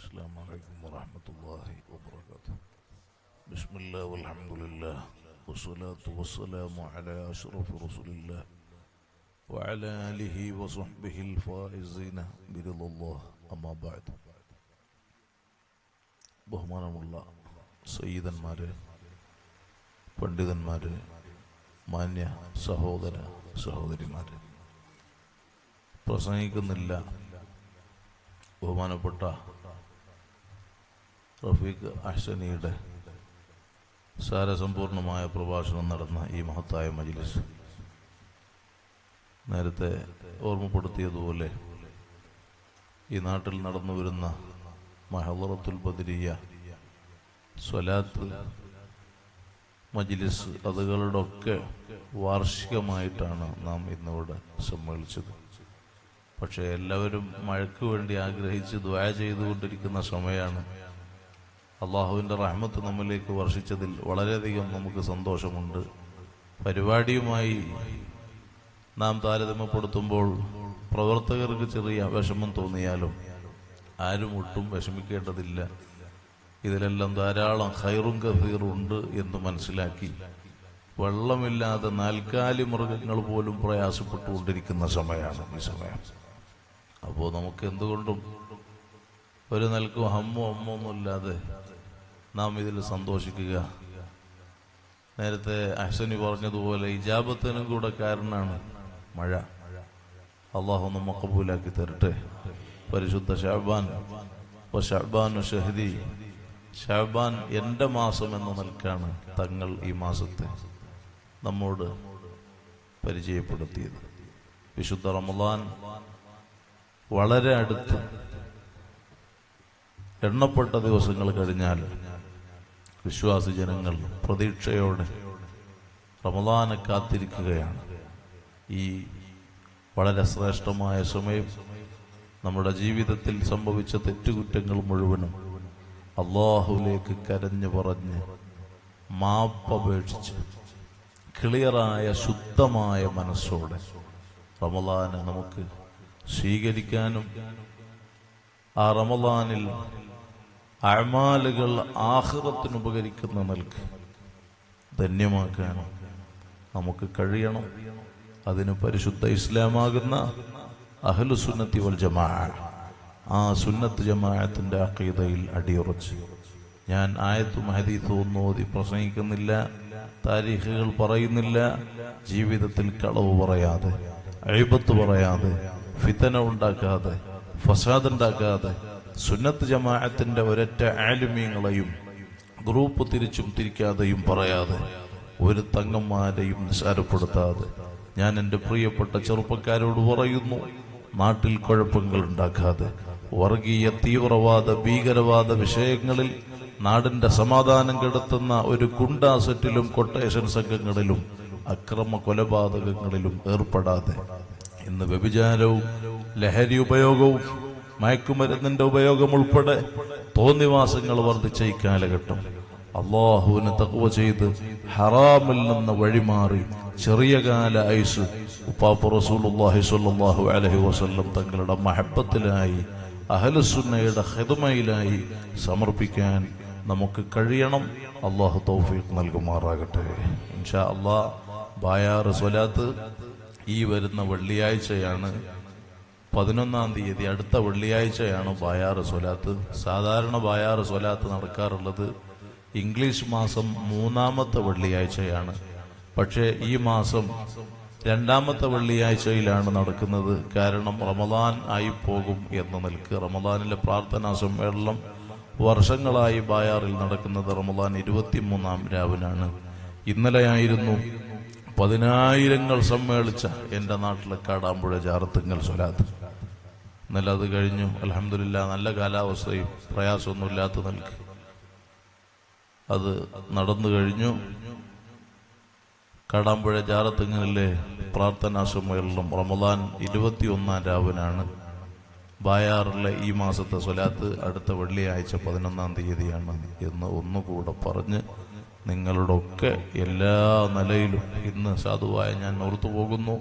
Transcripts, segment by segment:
السلام عليكم ورحمة الله وبركاته بسم الله والحمد لله والصلاة والسلام على أشرف رسول الله وعلى آله وصحبه الفائزين برضا الله أما بعد ബഹുമാനമുള്ള സയ്യിദന്മാര് പണ്ഡിതന്മാര് മാന്യ സഹോദര സഹോദരിമാര് പ്രസംഗിക്കുന്നില്ല ബഹുമാനപ്പെട്ട റഫീഖ് അഹ്സനിയുടെ സാരസമ്പൂർണമായ പ്രഭാഷണം നടന്ന ഈ മഹത്തായ മജ്ലിസ് നേരത്തെ ഓർമ്മപ്പെടുത്തിയതുപോലെ ഈ നാട്ടിൽ നടന്നു വരുന്ന മഹദറത്തുൽ ബദരിയ സ്വലാത്ത് മജ്ലിസ് അതുകളുടെ ഒക്കെ വാർഷികമായിട്ടാണ് നാം ഇന്നിവിടെ സമ്മേളിച്ചത് പക്ഷേ എല്ലാവരും മഴയ്ക്ക് വേണ്ടി ആഗ്രഹിച്ച് ദ്വായ ചെയ്തുകൊണ്ടിരിക്കുന്ന സമയമാണ് അള്ളാഹുവിൻ്റെ റഹ്മത്ത് നമ്മിലേക്ക് വർഷിച്ചതിൽ വളരെയധികം നമുക്ക് സന്തോഷമുണ്ട് പരിപാടിയുമായി നാം താരതമ്യപ്പെടുത്തുമ്പോൾ പ്രവർത്തകർക്ക് ചെറിയ വിഷമം തോന്നിയാലും ആരും ഒട്ടും വിഷമിക്കേണ്ടതില്ല ഇതിലെല്ലാം ധാരാളം ഹൈറും കഫീറും ഉണ്ട് എന്ന് മനസ്സിലാക്കി വെള്ളമില്ലാതെ നാൽക്കാലി മൃഗങ്ങൾ പോലും പ്രയാസപ്പെട്ടുകൊണ്ടിരിക്കുന്ന സമയമാണ് ഈ സമയം അപ്പോൾ നമുക്ക് എന്തുകൊണ്ടും ഒരു നിലക്കും ഹമ്മോ അമ്മോ ഒന്നുമില്ലാതെ നാം ഇതിൽ സന്തോഷിക്കുക നേരത്തെ അഹ്സനി പറഞ്ഞതുപോലെ ഇജാബത്തിനും കൂടെ കാരണമാണ് മഴ അള്ളാഹു ഒന്ന് മക്കബൂലാക്കി തരട്ടെ പരിശുദ്ധ ഷാബാൻ ഷാബാനു ഷഹദി ഷാബാൻ എൻ്റെ മാസം എന്ന നിൽക്കാണ് തങ്ങൾ ഈ മാസത്തെ നമ്മോട് പരിചയപ്പെടുത്തിയത് വിശുദ്ധ റമദാൻ വളരെ അടുത്ത് എണ്ണപ്പെട്ട ദിവസങ്ങൾ കഴിഞ്ഞാൽ വിശ്വാസി ജനങ്ങൾ പ്രതീക്ഷയോടെ റമദാനെ കാത്തിരിക്കുകയാണ് ഈ വളരെ ശ്രേഷ്ഠമായ സമയം നമ്മുടെ ജീവിതത്തിൽ സംഭവിച്ച തെറ്റുകുറ്റങ്ങൾ മുഴുവനും അള്ളാഹുലേക്ക് കരഞ്ഞു പറഞ്ഞ് മാപ്പപേക്ഷിച്ച് ക്ലിയറായ ശുദ്ധമായ മനസ്സോടെ റമദാനെ നമുക്ക് സ്വീകരിക്കാനും ആ റമദാനിൽ അഴമാലുകൾ ആഹ്റത്തിന് ഉപകരിക്കുന്ന നൽകി ധന്യമാക്കാനും നമുക്ക് കഴിയണം അതിന് പരിശുദ്ധ ഇസ്ലാമാകുന്ന അഹ്ലു സുന്നത്തി വൽ ജമാ ആ സുന്നത്ത് ജമാഅത്തിന്റെ അക്കീതയിൽ അടിയുറച്ച് ഞാൻ ആയത്തും ഹദീത്തും ഒന്നും ഓതി പ്രസംഗിക്കുന്നില്ല താരീഖുകൾ പറയുന്നില്ല ജീവിതത്തിൽ കളവ് പറയാതെ അഴിബത്ത് പറയാതെ ഫിതന ഉണ്ടാക്കാതെ ഫസാദ് ഉണ്ടാക്കാതെ സുന്നത്ത് ജമാഅത്തിന്റെ ഒരൊറ്റ ആലുമീങ്ങളെയും ഗ്രൂപ്പ് തിരിച്ചും തിരിക്കാതെയും പറയാതെ ഒരു തങ്ങന്മാരെയും നിസാരപ്പെടുത്താതെ ഞാൻ എൻ്റെ പ്രിയപ്പെട്ട ചെറുപ്പക്കാരോട് പറയുന്നു നാട്ടിൽ കുഴപ്പങ്ങൾ ഉണ്ടാക്കാതെ വർഗീയ തീവ്രവാദ ഭീകരവാദ വിഷയങ്ങളിൽ നാടിന്റെ സമാധാനം കെടുത്തുന്ന ഒരു ഗുണ്ടാ സെറ്റിലും കൊട്ടേഷൻ സംഘങ്ങളിലും അക്രമ കൊലപാതകങ്ങളിലും ഏർപ്പെടാതെ ഇന്ന് വ്യഭിചാരവും ലഹരി ഉപയോഗവും മയക്കുമരുന്നിന്റെ ഉപയോഗം ഉൾപ്പെടെ തോന്നിവാസങ്ങൾ വർദ്ധിച്ച ഈ കാലഘട്ടം അള്ളാഹുവിന് തക്കുവ ചെയ്ത് ഹറാമിൽ നിന്ന് വഴിമാറി ചെറിയ കാല ഐസ് ഉപ്പാപ്പ റസൂലുള്ളാഹി സ്വല്ലല്ലാഹു അലൈഹി വസല്ലം തങ്ങളുടെ മഹബത്തിലായി അഹലുസുന്നയുടെ ഹിദമയിലായി സമർപ്പിക്കാൻ നമുക്ക് കഴിയണം അള്ളാഹു തൗഫീഖ് നൽകുമാറാകട്ടെ ഇൻഷാ അള്ളാഹ് ബായാറ് സ്വലാത്ത് ഈ വരുന്ന വെള്ളിയാഴ്ചയാണ് പതിനൊന്നാം തീയതി അടുത്ത വെള്ളിയാഴ്ചയാണ് ബായാറ് സ്വലാത്ത് സാധാരണ ബായാറ് സ്വലാത്ത് നടക്കാറുള്ളത് ഇംഗ്ലീഷ് മാസം മൂന്നാമത്തെ വെള്ളിയാഴ്ചയാണ് പക്ഷേ ഈ മാസം രണ്ടാമത്തെ വെള്ളിയാഴ്ചയിലാണ് നടക്കുന്നത് കാരണം റമദാൻ ആയി പോകും എന്ന് നിൽക്ക് റമദാനിലെ പ്രാർത്ഥനാ സമ്മേളനം വർഷങ്ങളായി ബായാറിൽ നടക്കുന്നത് റമദാൻ ഇരുപത്തിമൂന്നാം രാവിനാണ് ഇന്നലെയായിരുന്നു പതിനായിരങ്ങൾ സമ്മേളിച്ച എൻ്റെ നാട്ടിലെ കാടാമ്പുഴ ജാറത്തുങ്കൽ സ്വലാത്ത് ഇന്നലെ അത് കഴിഞ്ഞു അലഹമില്ല നല്ല കാലാവസ്ഥയും പ്രയാസമൊന്നുമില്ലാത്ത നൽകി അത് നടന്നു കഴിഞ്ഞു കാടാമ്പുഴ ജാറത്തുങ്ങലിലെ പ്രാർത്ഥനാ സമ്മേളനം റമദാൻ ഇരുപത്തിയൊന്നാം രാവിനാണ് ബായാറിലെ ഈ മാസത്തെ സ്വലാത്ത് അടുത്ത വെള്ളിയാഴ്ച പതിനൊന്നാം തീയതിയാണ് എന്ന് ഒന്നുകൂടെ പറഞ്ഞ് നിങ്ങളുടെ ഒക്കെ എല്ലാ നിലയിലും ഇന്ന് സാധുവായ ഞാൻ ഓർത്തു പോകുന്നു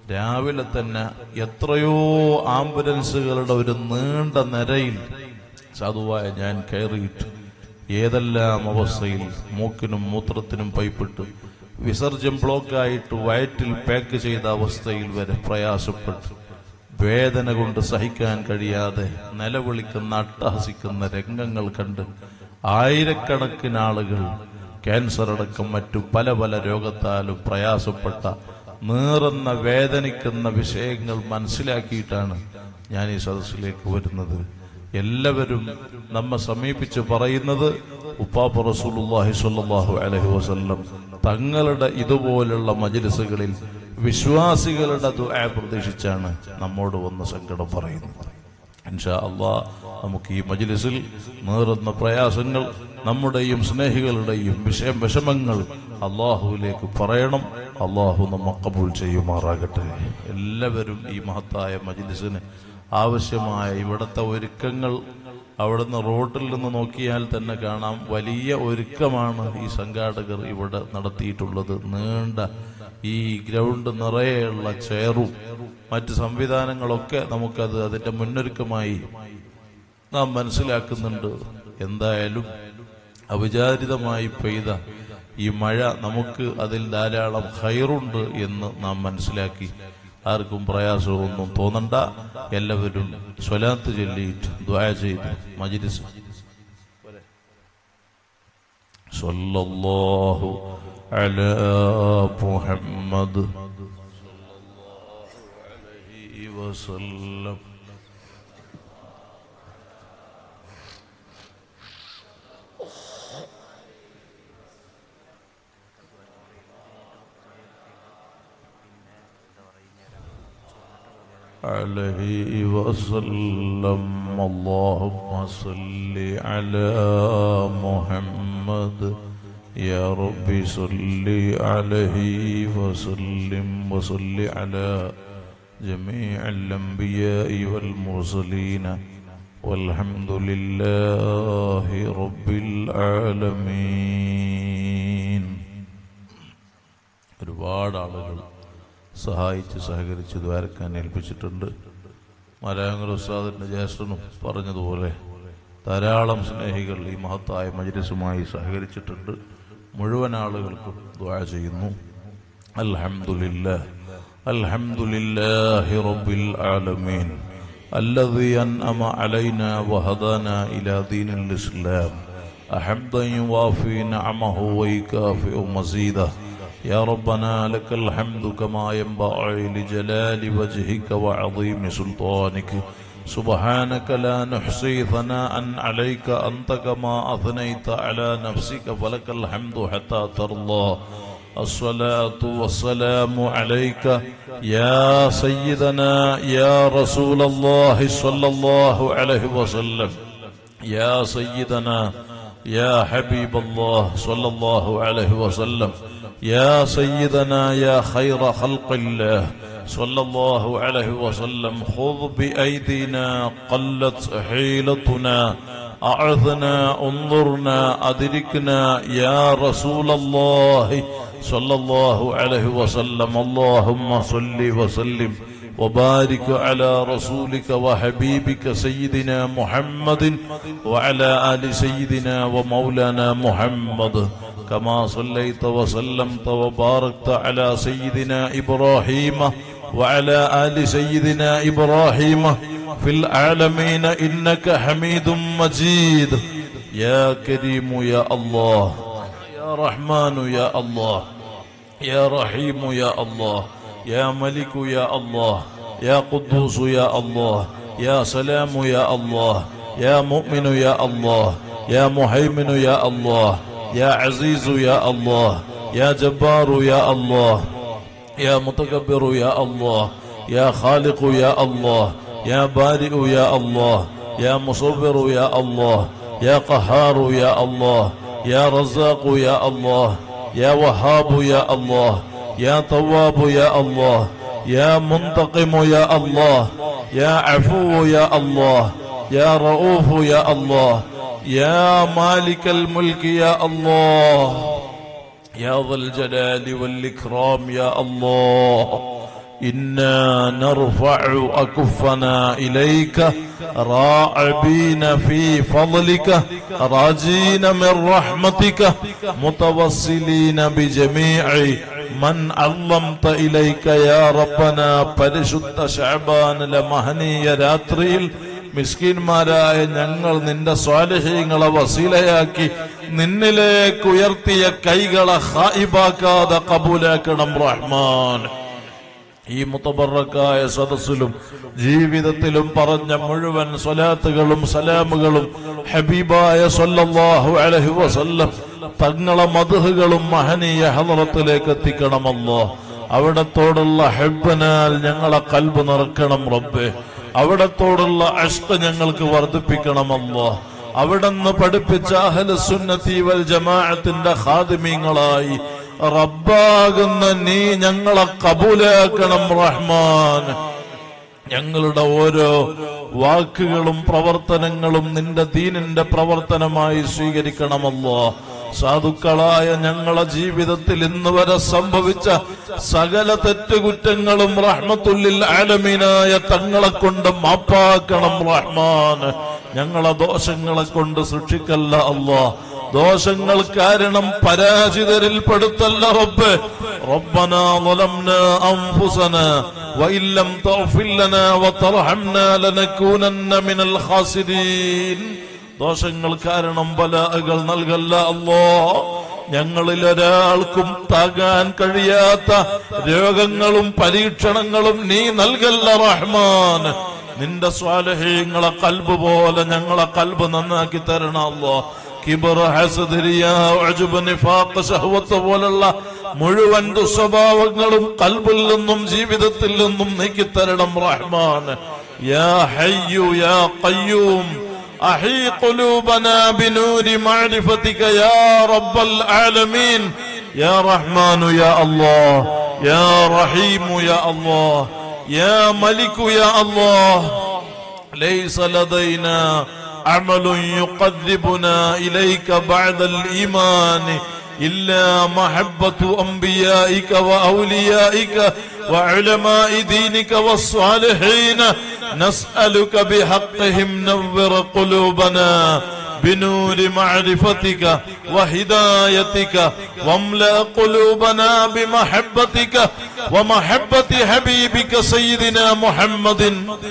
രാവിലെ തന്നെ എത്രയോ ആംബുലൻസുകളുടെ ഒരു നീണ്ട നിരയിൽ സാധുവായ ഞാൻ കയറിയിട്ട് ഏതെല്ലാം അവസ്ഥയിൽ മൂക്കിനും മൂത്രത്തിനും പൈപ്പിട്ട് വിസർജ്യം ബ്ലോക്കായിട്ട് വയറ്റിൽ പാക്ക് ചെയ്ത അവസ്ഥയിൽ വരെ പ്രയാസപ്പെട്ടു വേദന കൊണ്ട് സഹിക്കാൻ കഴിയാതെ നിലവിളിക്കുന്ന അട്ടഹസിക്കുന്ന രംഗങ്ങൾ കണ്ട് ആയിരക്കണക്കിന് ആളുകൾ ക്യാൻസർ അടക്കം മറ്റു പല പല രോഗത്താലും പ്രയാസപ്പെട്ട നീറുന്ന വേദനിക്കുന്ന വിഷയങ്ങൾ മനസ്സിലാക്കിയിട്ടാണ് ഞാൻ ഈ സദസ്സിലേക്ക് വരുന്നത് എല്ലാവരും നമ്മെ സമീപിച്ച് പറയുന്നത് ഉപ്പാപ്പ റസൂലുള്ളാഹി സ്വല്ലല്ലാഹു അലൈഹി വസല്ലം തങ്ങളുടെ ഇതുപോലുള്ള മജ്ലിസുകളിൽ വിശ്വാസികളുടെ ദുആ പ്രതീക്ഷിച്ചാണ് നമ്മോട് വന്ന് സങ്കടം പറയുന്നത് ഇൻഷാ അള്ളാ നമുക്ക് ഈ മജ്ലിസിൽ നേറുന്ന പ്രയാസങ്ങൾ നമ്മുടെയും സ്നേഹികളുടെയും വിഷയം വിഷമങ്ങൾ അള്ളാഹുവിലേക്ക് പറയണം അള്ളാഹു നമ്മ കബൂൽ ചെയ്യുമാറാകട്ടെ എല്ലാവരും ഈ മഹത്തായ മജ്ലിസിന് ആവശ്യമായ ഇവിടുത്തെ ഒരുക്കങ്ങൾ അവിടുന്ന് റോഡിൽ നിന്ന് നോക്കിയാൽ തന്നെ കാണാം വലിയ ഒരുക്കമാണ് ഈ സംഘാടകർ ഇവിടെ നടത്തിയിട്ടുള്ളത് നീണ്ട ഈ ഗ്രൗണ്ട് നിറയെയുള്ള ചെയറും മറ്റ് സംവിധാനങ്ങളൊക്കെ നമുക്കത് അതിന്റെ മുന്നൊരുക്കമായി നാം മനസ്സിലാക്കുന്നുണ്ട് എന്തായാലും അവിചാരിതമായി പെയ്ത ഈ മഴ നമുക്ക് അതിൽ ധാരാളം ഹൈറുണ്ട് എന്ന് നാം മനസ്സിലാക്കി ആർക്കും പ്രയാസമൊന്നും തോന്നണ്ട എല്ലാവരും സ്വലാത്ത് ചൊല്ലിയിട്ട് ദ്വായ ചെയ്ത് മജിലിസ് സല്ലല്ലാഹു അലാ മുഹമ്മദ് അലൈഹി വസല്ലം عليه وسلم اللهم صل على محمد يا رب صل عليه وسلم وصل على جميع الأنبياء والمرسلين والحمد لله رب العالمين ഒരുപാട് ആളുകൾ സഹായിച്ച് സഹകരിച്ച് ദ്വാരക്കാൻ ഏൽപ്പിച്ചിട്ടുണ്ട് മലയാള ഉസ്താദിന്റെ ജ്യേഷ്ഠനും പറഞ്ഞതുപോലെ ധാരാളം സ്നേഹികൾ ഈ മഹത്തായ മജ്ലിസുമായി സഹകരിച്ചിട്ടുണ്ട് മുഴുവൻ ആളുകൾക്കും ദ്വാ ചെയ്യുന്നു അൽഹംദുലില്ലാ അൽഹംദുലില്ലാഹി റബ്ബിൽ ആലമീൻ الذي أنعم علينا وهدانا إلى دين الإسلام أحمدا يوافي نعمه ويكافئ مزيده يا ربنا لك الحمد كما ينبغي لجلال وجهك وعظيم سلطانك سبحانك لا نحصي ثناء عليك أنت كما أثنيت على نفسك فلك الحمد حتى ترضى الصلاة والسلام عليك يا سيدنا يا رسول الله صلى الله عليه وسلم يا سيدنا يا حبيب الله صلى الله عليه وسلم يا سيدنا يا خير خلق الله صلى الله عليه وسلم خذ بأيدينا قلت حيلتنا أعذنا انظرنا أدركنا يا رسول الله صلى الله عليه وسلم اللهم صل وسلم وبارك على رسولك وحبيبك سيدنا محمد وعلى آل سيدنا ومولانا محمد كما صليت وسلمت وباركت على سيدنا إبراهيم وعلى آل سيدنا إبراهيم في العالمين إنك حميد مجيد يا كريم يا الله يا رحمن يا الله يا رحيم يا الله يا ملك يا الله يا قدوس يا الله يا سلام يا الله يا مؤمن يا الله يا مهيمن يا الله يا عزيز يا الله يا جبار يا الله يا متكبر يا الله يا خالق يا الله يا بارئ يا الله يا مصور يا الله يا قهار يا الله يا رزاق يا الله يا وهاب يا الله يا تواب يا الله يا منتقم يا الله يا عفو يا الله يا رؤوف يا الله يا مالك الملك يا الله يا ذا الجلال والإكرام يا الله إنا نرفع أكفنا إليك راعبين في فضلك راجين من رحمتك متوسلين بجميع من علمت إليك يا ربنا പരിശുദ്ധ ഷഅബാനിലെ മഹനീയ രാത്രിയിൽ മിസ്കിന്മാരായ ഞങ്ങൾ നിന്റെ സ്വാലഹ്യങ്ങളെ വസീലയാക്കി നിന്നിലേക്ക് ഉയർത്തിയ കൈകളെ ഹായിബാക്കാതെ കബൂലാക്കണം റഹ്മാൻ ഈ മുത്തബറക്കായ സദസ്സിലും ജീവിതത്തിലും പറഞ്ഞ മുഴുവൻ സ്വലാത്തുകളും സലാമുകളും ഹബീബായ സല്ലല്ലാഹു അലൈഹി വസല്ലം തങ്ങളെ മധുഹുകളും മഹനീയ ഹലറത്തിലേക്ക് എത്തിക്കണമല്ലോ അവിടത്തോടുള്ള ഹെബനാൽ ഞങ്ങളെ കൽബ് നിറക്കണം റബ്ബേ അവിടത്തോടുള്ള അഷ്ട ഞങ്ങൾക്ക് വർദ്ധിപ്പിക്കണമല്ലോ അവിടുന്ന് പഠിപ്പിച്ച അഹല സുന്നത്തി വൽ ജമാഅത്തിന്റെ ഖാദിമീങ്ങളായി റബ്ബാകുന്ന നീ ഞങ്ങളെ കബൂലാക്കണം റഹ്മാൻ ഞങ്ങളുടെ ഓരോ വാക്കുകളും പ്രവർത്തനങ്ങളും നിന്റെ ദീനിന്റെ പ്രവർത്തനമായി സ്വീകരിക്കണമല്ലോ സാധുക്കളായ ഞങ്ങളെ ജീവിതത്തിൽ ഇന്ന് വരെ സംഭവിച്ച സകല തെറ്റുകുറ്റങ്ങളും റഹ്മത്തുല്ലിൽ ആലമീനായ തങ്ങളെ കൊണ്ട് മാപ്പാക്കണം റഹ്മാൻ ഞങ്ങളെ ദോഷങ്ങളെ കൊണ്ട് സൃഷ്ടിക്കല്ല അല്ലാ ദോഷങ്ങൾ കാരണം പരാജിതരിൽ പെടുത്തല്ല റബ്ബ് ربنا ظلمنا أنفسنا وإن لم تغفر لنا وترحمنا لنكونن من الخاسرين ദോഷങ്ങൾ കാരണം ബലാകൾ നൽകല്ല അല്ലോ ഞങ്ങളിൽ ഒരാൾക്കും താകാൻ കഴിയാത്ത രോഗങ്ങളും പരീക്ഷണങ്ങളും നീ നൽകല്ല റഹ്മാൻ നിന്റെ സ്വാലഹ്യങ്ങളെ കൽബ് പോലെ ഞങ്ങളെ കൽബ് നന്നാക്കി തരണം അല്ലോ കിബർ ഹസദ് റിയാ, ഉജ്ബ്, നിഫാഖ്, ശഹ്വത്ത് പോലുള്ള മുഴുവൻ ദുസ്വഭാവങ്ങളും കൽബിൽ നിന്നും ജീവിതത്തിൽ നിന്നും നീക്കിത്തരണം റഹ്മാൻ യാ ഹയ്യു യാ ഖയ്യൂം أحي قلوبنا بنور معرفتك يا رب العالمين يا رحمن يا الله يا رحيم يا الله يا ملك يا الله ليس لدينا عمل يقربنا إليك بعد الإيمان إلا محبة أنبيائك وأوليائك وعلماء دينك والصالحين نسألك بحقهم نور قلوبنا بنور معرفتك وهدايتك واملأ قلوبنا بمحبتك ومحبة حبيبك سيدنا محمد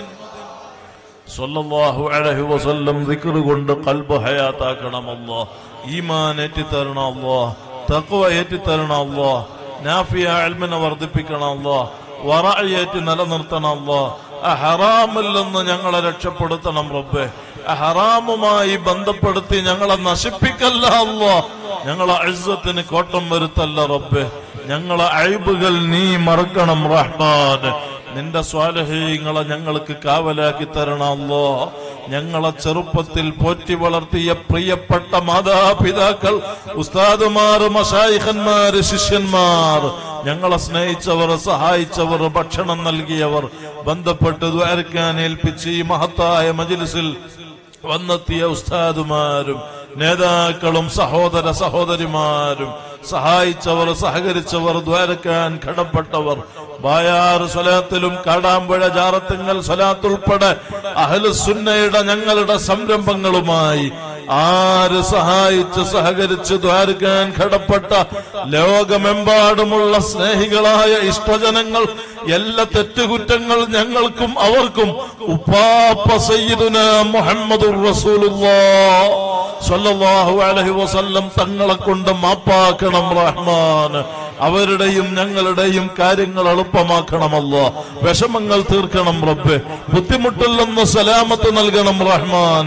സല്ലല്ലാഹു അലൈഹി വസല്ലം ദിക്ർ കൊണ്ട് കൽബ് ഹയാത്താക്കണമല്ലോ ഈമാൻ ഏറ്റിത്തരണമല്ലോ തഖ്വ ഏറ്റിത്തരണമല്ലോ നാഫിയ അൽമിനെ വർദ്ധിപ്പിക്കണമല്ലോ വറഅയേറ്റ് നിലനിർത്തണമല്ലോ ആ ഹറാമിൽ നിന്ന് ഞങ്ങളെ രക്ഷപ്പെടുത്തണം റബ്ബേ ആ ഹറാമുമായി ബന്ധപ്പെടുത്തി ഞങ്ങളെ നശിപ്പിക്കല്ല അല്ലോ ഞങ്ങളെ അഴുസത്തിന് കോട്ടം വരുത്തല്ല റബ്ബേ ഞങ്ങളെ അഴിബുകൾ നീ മറക്കണം റഹ്മാൻ നിന്റെ സ്വാലഹീങ്ങളെ ഞങ്ങൾക്ക് കാവലാക്കി തരണമല്ലോ ഞങ്ങളെ ചെറുപ്പത്തിൽ പോറ്റി വളർത്തിയ പ്രിയപ്പെട്ട മാതാപിതാക്കൾ ഉസ്താദുമാർ മഷായിഖന്മാർ ശിഷ്യന്മാർ ഞങ്ങളെ സ്നേഹിച്ചവർ സഹായിച്ചവർ ഭക്ഷണം നൽകിയവർ ബന്ധപ്പെട്ട് ദ്വാരക്കാൻ ഏൽപ്പിച്ച് ഈ മഹത്തായ മജിലിസിൽ വന്നെത്തിയ ഉസ്താദുമാരും നേതാക്കളും സഹോദര സഹോദരിമാരും സഹായിച്ചവർ സഹകരിച്ചവർ ദ്വാരക്കാൻ കടപ്പെട്ടവർ ബായാർ സ്വലാത്തിലും കാടാമ്പുഴ ജാറത്തിങ്ങൽ സ്വലാത്തുൾപ്പെടെ അഹലുസുന്നയുടെ ഞങ്ങളുടെ സംരംഭങ്ങളുമായി ആര് സഹായിച്ച് സഹകരിച്ച് ദ്വാരക്കാൻ കടപ്പെട്ട ലോകമെമ്പാടുമുള്ള സ്നേഹികളായ ഇഷ്ടജനങ്ങൾ എല്ലാ തെറ്റുകുറ്റങ്ങൾ ഞങ്ങൾക്കും അവർക്കും ഉപ്പാപ്പ സയ്യിദുന മുഹമ്മദുർ റസൂലുള്ളാഹ് സ്വല്ലല്ലാഹു അലൈഹി വസല്ലം തങ്ങളെ കൊണ്ട് മാപ്പാക്കണം റഹ്മാൻ അവരുടെയും ഞങ്ങളുടെയും കാര്യങ്ങൾ എളുപ്പമാക്കണമല്ലോ വിഷമങ്ങൾ തീർക്കണം റബ്ബെ ബുദ്ധിമുട്ടിൽ നിന്ന് സലാമത്ത് നൽകണം റഹ്മാൻ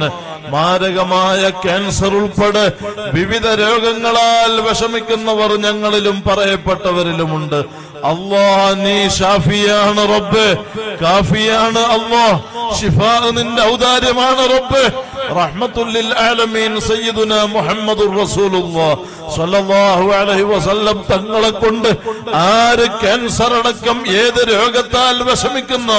മാരകമായ ക്യാൻസർ ഉൾപ്പെടെ വിവിധ രോഗങ്ങളാൽ വിഷമിക്കുന്നവർ ഞങ്ങളിലും പറയപ്പെട്ടവരിലുമുണ്ട് അള്ളാ നീ ഷാഫിയാണ് റബ്ബ് കാഫിയാണ് അള്ളാ ഷിഫാ നിന്റെ ഔദാര്യമാണ് റബ്ബ് റഹ്മത്തുല്ലിൽ ആലമീൻ സയ്യിദുന മുഹമ്മദുർ റസൂലുള്ളാഹ് സ്വല്ലല്ലാഹു അലൈഹി വസല്ലം തങ്ങളെ കൊണ്ട് ആര് ക്യാൻസർ അടക്കം ഏത് രോഗത്താൽ വിഷമിക്കുന്നോ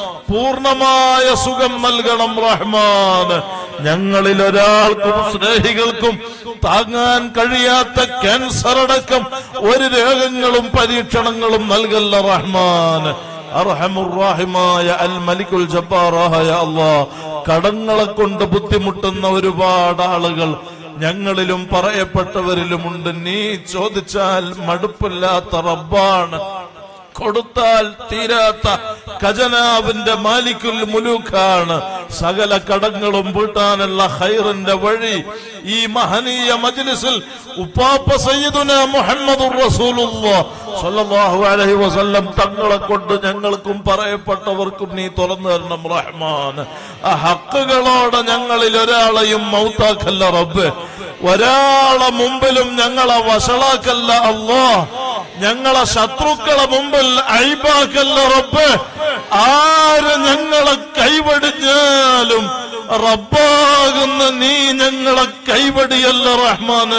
പൂർണ്ണമായ സുഖം നൽകണം റഹ്മാൻ ഞങ്ങളിൽ ഒരാൾക്കും സ്നേഹികൾക്കും താങ്ങാൻ കഴിയാത്ത ക്യാൻസർ അടക്കം ഒരു രോഗങ്ങളും പരീക്ഷണങ്ങളും നൽകല്ല റഹ്മാൻ അർഹമുറാഹിമായ അൽ മലിക്കുൽ ജബ്ബാറായ അല്ലാ കടങ്ങളെ കൊണ്ട് ബുദ്ധിമുട്ടുന്ന ഒരുപാട് ആളുകൾ ഞങ്ങളിലും പറയപ്പെട്ടവരിലുമുണ്ട് നീ ചോദിച്ചാൽ മടുപ്പില്ലാത്ത റബ്ബാണ് കൊടുത്താൽ തീരാത്ത ഖജനാവിന്റെ മാലിക്കുൽ മുലൂക്കാണ് സകല കടങ്ങളും വീട്ടാനുള്ള ഹൈറിന്റെ വഴി ഈ മഹനീയ മജ്ലിസിൽ ഉപ്പാപ്പ സയ്യിദുന മുഹമ്മദുർ റസൂലുള്ളാഹ് സ്വല്ലല്ലാഹു അലൈഹി വസല്ലം തങ്ങളെ കൊണ്ട് ഞങ്ങൾക്കും പറയപ്പെട്ടവർക്കും നീ തുറന്നു തരണം റഹ്മാൻ ആ ഹക്കുകളോടെ ഞങ്ങളിൽ ഒരാളെയും മൗത്താക്കല്ല റബ്ബ് ഒരാളെ മുമ്പിലും ഞങ്ങളെ വഷളാക്കല്ല അല്ലാ ഞങ്ങളെ ശത്രുക്കളെ മുമ്പിൽ അഴിബാക്കല്ല റബ്ബ് ആര് ഞങ്ങളെ കൈവടിഞ്ഞാലും റബ്ബാകുന്ന നീ ഞങ്ങളെ കൈവടിയല്ല റഹ്മാന്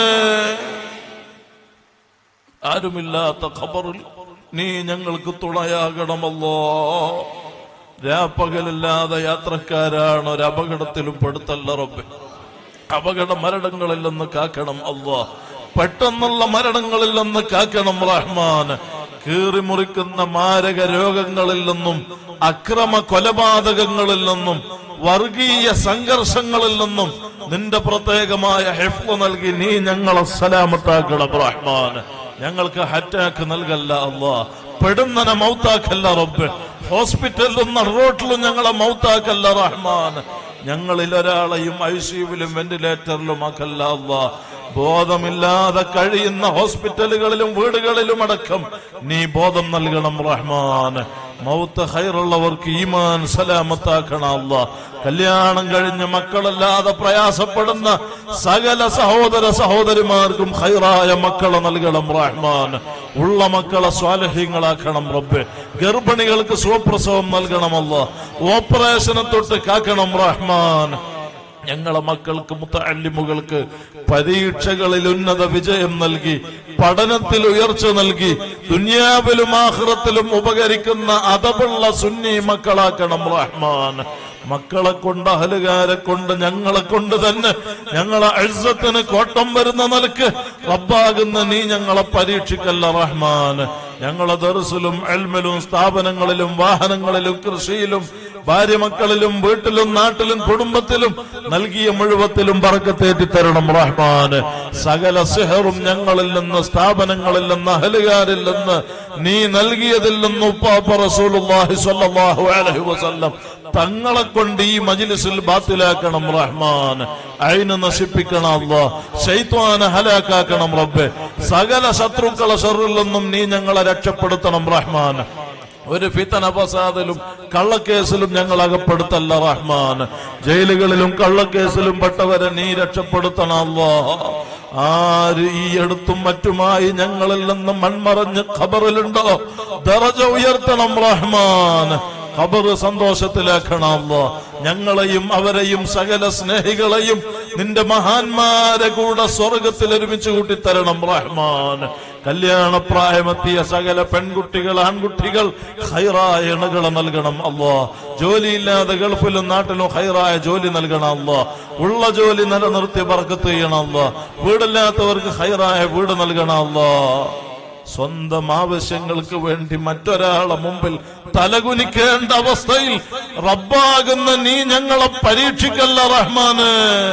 ആരുമില്ലാത്ത ഖബറിൽ നീ ഞങ്ങൾക്ക് തുണയാകണമല്ലോ രാപ്പകലില്ലാതെ യാത്രക്കാരാണ് ഒരു അപകടത്തിലും പെടുത്തല്ല റബ്ബെ അപകട മരണങ്ങളിൽ നിന്ന് കാക്കണം അല്ലോ പെട്ടെന്നുള്ള മരണങ്ങളിൽ നിന്ന് കാക്കണം റഹ്മാൻ കീറി മുറിക്കുന്ന മാരക രോഗങ്ങളിൽ നിന്നും അക്രമ കൊലപാതകങ്ങളിൽ നിന്നും വർഗീയ സംഘർഷങ്ങളിൽ നിന്നും നിന്റെ പ്രത്യേകമായ ഹെഫ്ല നൽകി നീ ഞങ്ങളെ സലാമത്താക്കണം റഹ്മാൻ ഞങ്ങൾക്ക് അറ്റാക്ക് നൽകല്ല അല്ലാ പെടുന്നനെ മൗത്താക്കല്ല റബ്ബ് ഹോസ്പിറ്റലിലും റോട്ടിലും ഞങ്ങളെ മൗത്താക്കല്ല റഹ്മാൻ ഞങ്ങളിൽ ഒരാളെയും ഐ സിയുവിലും വെന്റിലേറ്ററിലും ആക്കല്ല അല്ലാ ബോധമില്ലാതെ കഴിയുന്ന ഹോസ്പിറ്റലുകളിലും വീടുകളിലും അടക്കം നീ ബോധം നൽകണം റഹ്മാൻ മൗത്ത് ഹൈറുള്ളവർക്ക് ഈമാൻ സലാമത്താക്കണം അല്ലാ കല്യാണം കഴിഞ്ഞ മക്കളല്ലാതെ പ്രയാസപ്പെടുന്ന സകല സഹോദര സഹോദരിമാർക്കും ഹൈറായ മക്കളെ നൽകണം റഹ്മാൻ ഉള്ള മക്കളെ സ്വാലഹ്യങ്ങളാക്കണം റബ്ബെ ഗർഭിണികൾക്ക് സുപ്രസവം നൽകണമല്ല ഓപ്പറേഷനെ തൊട്ട് കാക്കണം റഹ്മാൻ ഞങ്ങളെ മക്കൾക്ക് മുത്തല്ലിമുകൾക്ക് പരീക്ഷകളിൽ ഉന്നത വിജയം നൽകി പഠനത്തിൽ ഉയർച്ച നൽകി ദുനിയാവിലും ആഹ്റത്തിലും ഉപകരിക്കുന്ന അതവുള്ള സുന്നി മക്കളാക്കണം റഹ്മാൻ മക്കളെ കൊണ്ട് അഹലുകാരെ കൊണ്ട് ഞങ്ങളെ കൊണ്ട് തന്നെ ഞങ്ങളെ അഴുസത്തിന് കോട്ടം വരുന്ന നിലക്ക് റബ്ബാകുന്ന നീ ഞങ്ങളെ പരീക്ഷിക്കല്ല റഹ്മാൻ ഞങ്ങളെ ദർസിലും എൽമിലും സ്ഥാപനങ്ങളിലും വാഹനങ്ങളിലും കൃഷിയിലും ഭാര്യ മക്കളിലും വീട്ടിലും നാട്ടിലും കുടുംബത്തിലും നൽകിയ മുഴുവത്തിലും പറക്കത്തേറ്റി തരണം റഹ്മാന് സകല സിഹറും ഞങ്ങളിൽ നിന്ന് സ്ഥാപനങ്ങളിൽ നിന്ന് അഹലുകാരിൽ നിന്ന് നീ നൽകിയതിൽ നിന്ന് ഉപ്പാപ്പ റസൂലുള്ളാഹി സ്വല്ലല്ലാഹു അലൈഹി വസല്ലം തങ്ങളെ കൊണ്ട് ഈ മജിലിസിൽ ബാത്തിലാക്കണം റഹ്മാൻ അയിന് നശിപ്പിക്കണം അല്ലോ ശൈത്വാനെ ഹലാക്കാക്കണം റബ്ബെ സകല ശത്രുക്കളെ ഷറിൽ നിന്നും നീ ഞങ്ങളെ രക്ഷപ്പെടുത്തണം റഹ്മാൻ ഒരു ഫിത്തന ഫസാദിലും കള്ളക്കേസിലും ഞങ്ങൾ അകപ്പെടുത്തല്ല റഹ്മാൻ ജയിലുകളിലും കള്ളക്കേസിലും പെട്ടവരെ നീ രക്ഷപ്പെടുത്തണമല്ലോ ആര് ഈ അടുത്തും മറ്റുമായി ഞങ്ങളിൽ നിന്ന് മൺമറഞ്ഞ് ഖബറിലുണ്ടോ ദറജ ഉയർത്തണം റഹ്മാൻ ഖബർ സന്തോഷത്തിലാക്കണമല്ലോ ഞങ്ങളെയും അവരെയും സകല സ്നേഹികളെയും നിന്റെ മഹാന്മാരെ കൂടെ സ്വർഗത്തിൽ ഒരുമിച്ച് കൂട്ടിത്തരണം റഹ്മാൻ കല്യാണപ്രായമെത്തിയ സകല പെൺകുട്ടികൾ ആൺകുട്ടികൾ ഹൈറായ ഇണകളെ നൽകണം അല്ലോ ജോലിയില്ലാതെ ഗൾഫിലും നാട്ടിലും ഹൈറായ ജോലി നൽകണം അല്ലോ ഉള്ള ജോലി നിലനിർത്തി പറക്കത്ത് ചെയ്യണം അല്ലോ വീടില്ലാത്തവർക്ക് ഹൈറായ വീട് നൽകണം അല്ലോ സ്വന്തം ആവശ്യങ്ങൾക്ക് വേണ്ടി മറ്റൊരാളെ മുമ്പിൽ തലകുനിക്കേണ്ട അവസ്ഥയിൽ റബ്ബാകുന്ന നീ ഞങ്ങളെ പരീക്ഷിക്കല്ല റഹ്മാന്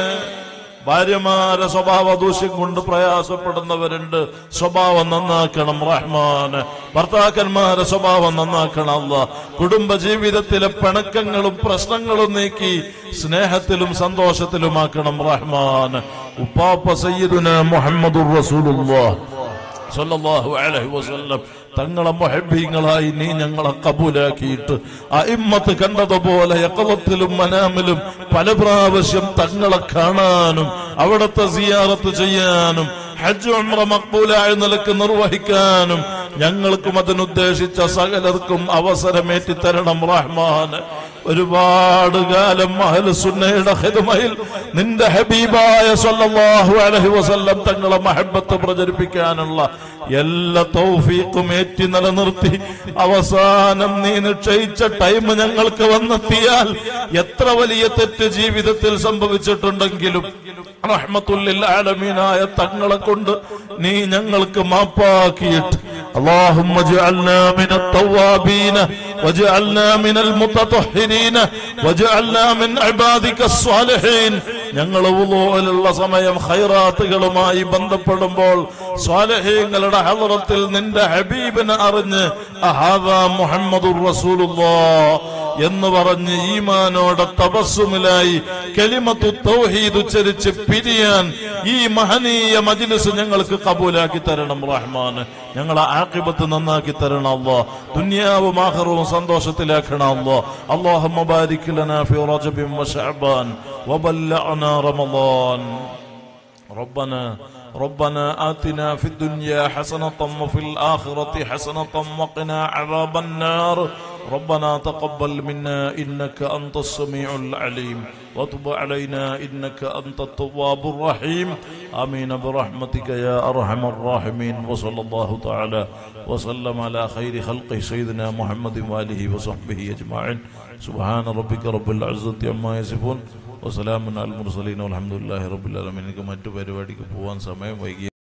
ഭാര്യമാരെ സ്വഭാവ ദൂഷ്യം കൊണ്ട് പ്രയാസപ്പെടുന്നവരുണ്ട് സ്വഭാവം നന്നാക്കണം റഹ്മാന് ഭർത്താക്കന്മാരെ സ്വഭാവം നന്നാക്കണം അല്ല കുടുംബ ജീവിതത്തിലെ പിണക്കങ്ങളും പ്രശ്നങ്ങളും നീക്കി സ്നേഹത്തിലും സന്തോഷത്തിലുമാക്കണം റഹ്മാൻ ഉപ്പാപ്പ സയ്യിദുന മുഹമ്മദുർ റസൂലുള്ളാഹ് സല്ലല്ലാഹു അലൈഹി വസല്ലം തങ്ങളെ മൊഹബീങ്ങളായി നീ ഞങ്ങളെ കബൂലാക്കിയിട്ട് അയിമ്മത്ത് കണ്ടതുപോലെ യക്കവത്തിലും മനാമിലും പല പ്രാവശ്യം തങ്ങളെ കാണാനും അവിടത്തെ സിയാറത്ത് ചെയ്യാനും ഹജ്ജ് ഉംറ മക്ബൂലായ നിലക്ക് നിർവഹിക്കാനും ഞങ്ങൾക്കും അതിനുദ്ദേശിച്ച സകലർക്കും അവസരമേറ്റി തരണം റഹ്മാൻ ഒരുപാട് കാലം അഹ്ലു സുന്നയുടെ ഹിദ്മയിൽ നിന്റെ ഹബീബായ സല്ലല്ലാഹു അലൈഹി വസല്ലം തങ്ങളെ മഹബത്ത് പ്രചരിപ്പിക്കാനുള്ള എല്ലാ തൗഫീഖും ഏറ്റി നിലനിർത്തി അവസാനം നീ നിശ്ചയിച്ച ടൈം ഞങ്ങൾക്ക് വന്നെത്തിയാൽ എത്ര വലിയ തെറ്റ് ജീവിതത്തിൽ സംഭവിച്ചിട്ടുണ്ടെങ്കിലും റഹ്മത്തുല്ലിൽ ആലമീനായ തങ്ങളെ കൊണ്ട് നീ ഞങ്ങൾക്ക് മാപ്പാക്കിയിട്ട് اللهم اجعلنا من التوابين واجعلنا من المتطهرين واجعلنا من عبادك الصالحين ഞങ്ങൾ വുളൂഇലുള്ള സമയം ഖൈറാത്തുകളുമായി ബന്ധപ്പെടുമ്പോൾ സ്വാലഹീങ്ങളുടെ ഹളറത്തിൽ നിന്റെ ഹബീബിനെ അറിഞ്ഞ് അഹാദാ മുഹമ്മദുർ റസൂലുള്ളാഹ് എന്ന് പറഞ്ഞ് ഈമാനോടെ തപസ്സുമിലായി കലിമത്തു തൗഹീദ് ഉച്ചരിച്ച് പിരിയാൻ ഈ മഹനീയ മജ്ലിസ് ഞങ്ങൾക്ക് കബൂലാക്കി തരണം റഹ്മാൻ ഞങ്ങളെ ആക്കിബത്ത് നന്നാക്കി തരണം അല്ലോ ദുനിയാവും ആഖിറവും സന്തോഷത്തിലാക്കണം അല്ലോ അല്ലാഹുമ്മ ബാരിക് ലനാ ഫി റജബിൻ വശഅബാൻ വബല്ലഅനാ റമളാൻ ربنا ربنا آتنا في الدنيا حسنة وفي الآخرة حسنة وقنا عذاب النار ربنا تقبل منا إنك أنت السميع العليم وتب علينا إنك أنت التواب الرحيم آمين برحمتك يا أرحم الراحمين وصلى الله تعالى وسلم على خير خلقه سيدنا محمد وآله وصحبه أجمعين سبحان ربك رب العزة عما يصفون വസ്സലാമുൻ അൽ മുർസലീൻ അലഹമുല്ലാഹി റബുല്ലാലമീൻ എനിക്ക് മറ്റു പരിപാടിക്ക് പോകാൻ സമയം വൈകി